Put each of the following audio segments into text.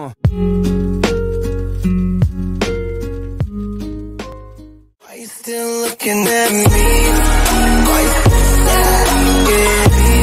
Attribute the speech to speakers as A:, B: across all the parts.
A: Uh.
B: Are you still looking at me? Are you still at me?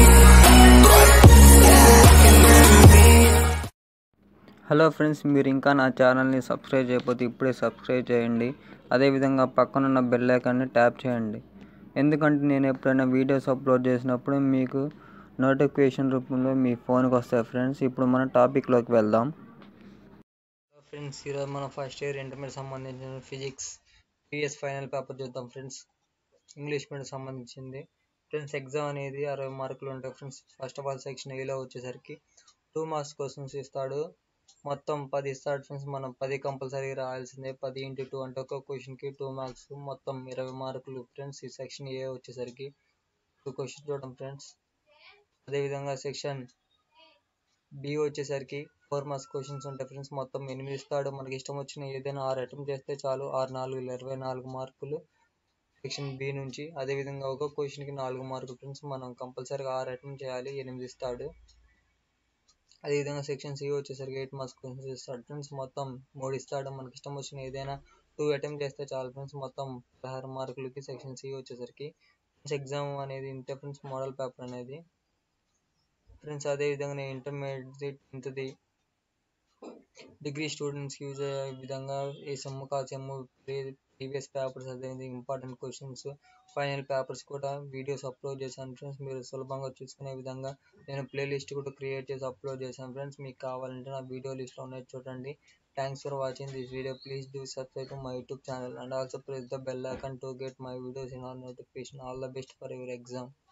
C: Hello friends మీరు ఇంకా నా ఛానల్ని subscribe చేయకపోతే ఇప్పుడే సబ్స్క్రైబ్ చేయండి అదేవిధంగా పక్కనున్న బెల్ ఐకాన్ని ట్యాప్ చేయండి ఎందుకంటే నేను ఎప్పుడైనా వీడియోస్ అప్లోడ్ చేసినప్పుడు మీకు నోటిఫికేషన్ రూపంలో మీ ఫోన్కి వస్తాయి ఫ్రెండ్స్ ఇప్పుడు మన టాపిక్లోకి వెళ్దాం ఫ్రెండ్స్ ఈరోజు మన ఫస్ట్ ఇయర్ ఇంటర్మీడియట్ సంబంధించిన ఫిజిక్స్ పిఎస్ ఫైనల్ పేపర్ చూద్దాం ఫ్రెండ్స్ ఇంగ్లీష్ మీడియం సంబంధించింది ఫ్రెండ్స్ ఎగ్జామ్ అనేది అరవై మార్కులు ఉంటాయి friends first of all section ఏలో వచ్చేసరికి టూ మార్క్స్ క్వశ్చన్స్ ఇస్తాడు మొత్తం పది ఇస్తాడు ఫ్రెండ్స్ మనం పది కంపల్సరీ రాయాల్సిందే పది ఇంటూ టూ అంటే ఒక క్వశ్చన్కి టూ మార్క్స్ మొత్తం ఇరవై మార్కులు ఫ్రెండ్స్ ఈ సెక్షన్ ఏ వచ్చేసరికి టూ క్వశ్చన్ చూడడం ఫ్రెండ్స్ అదేవిధంగా సెక్షన్ బి వచ్చేసరికి ఫోర్ మార్క్స్ క్వశ్చన్స్ ఉంటాయి ఫ్రెండ్స్ మొత్తం ఎనిమిది ఇస్తాడు మనకి ఇష్టం వచ్చిన ఏదైనా ఆరు అటెంప్ట్ చేస్తే చాలు ఆరు నాలుగు ఇరవై నాలుగు మార్కులు సెక్షన్ బి నుంచి అదేవిధంగా ఒక క్వశ్చన్కి నాలుగు మార్కులు ఫ్రెండ్స్ మనం కంపల్సరీగా ఆరు అటెంప్ట్ చేయాలి ఎనిమిది ఇస్తాడు అదేవిధంగా సెక్షన్ సి వచ్చేసరికి ఎయిట్ మార్క్స్ క్వశ్చన్స్ ఇస్తాడు ఫ్రెండ్స్ మొత్తం మూడు ఇస్తాడు మనకి ఇష్టం వచ్చిన ఏదైనా టూ అటెంప్ట్ చేస్తే చాలు ఫ్రెండ్స్ మొత్తం పదహారు మార్కులకి సెక్షన్ సి వచ్చేసరికి ఎగ్జామ్ అనేది ఇంతే ఫ్రెండ్స్ మోడల్ పేపర్ అనేది ఫ్రెండ్స్ అదేవిధంగా ఇంటర్మీడియట్ ఇంతది డిగ్రీ స్టూడెంట్స్కి యూజ్ అయ్యే విధంగా ఈ సెమ్ కా సెమ్ ప్రీవియస్ పేపర్స్ అదేవిధంగా ఇంపార్టెంట్ క్వశ్చన్స్ ఫైనల్ పేపర్స్ కూడా వీడియోస్ అప్లోడ్ చేశాను ఫ్రెండ్స్ మీరు సులభంగా చూసుకునే విధంగా నేను ప్లేలిస్ట్ కూడా క్రియేట్ చేసి అప్లోడ్ చేశాను ఫ్రెండ్స్ మీకు కావాలంటే నా వీడియో లిస్ట్లో ఉన్నాయి చూడండి thanks for watching this video please do subscribe to my YouTube channel and also press the bell icon to get my videos in all notification all the best for your exam